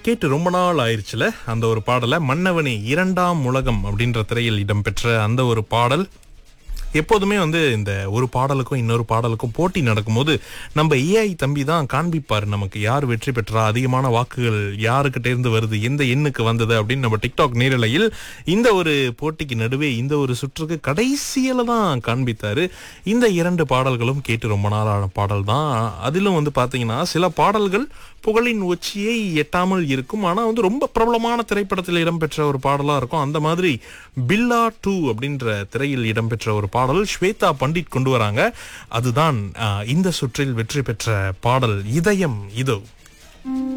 கேட்டு ரொம்ப நாள் ஆயிருச்சுல அந்த ஒரு பாடலை மன்னவனே இரண்டாம் உலகம் அப்படின்ற திரையில் இடம்பெற்ற அந்த ஒரு பாடல் எப்போதுமே வந்து இந்த ஒரு பாடலுக்கும் இன்னொரு பாடலுக்கும் போட்டி நடக்கும்போது நம்ம ஏஐ தம்பி தான் காண்பிப்பார் நமக்கு யார் வெற்றி பெற்றா அதிகமான வாக்குகள் யாருக்கிட்ட இருந்து வருது எந்த எண்ணுக்கு வந்தது அப்படின்னு நம்ம டிக்டாக் நேரலையில் இந்த ஒரு போட்டிக்கு நடுவே இந்த ஒரு சுற்றுக்கு கடைசியில தான் காண்பித்தாரு இந்த இரண்டு பாடல்களும் கேட்டு ரொம்ப நாளான பாடல் தான் அதிலும் வந்து பாத்தீங்கன்னா சில பாடல்கள் புகழின் உச்சியை எட்டாமல் இருக்கும் ஆனா வந்து ரொம்ப பிரபலமான திரைப்படத்தில் இடம்பெற்ற ஒரு பாடலா இருக்கும் அந்த மாதிரி பில்லா டூ அப்படின்ற திரையில் இடம்பெற்ற ஒரு பாடல் ஸ்வேதா பண்டிட் கொண்டு வராங்க அதுதான் ஆஹ், இந்த சுற்றில் வெற்றி பெற்ற பாடல் இதயம் இதோ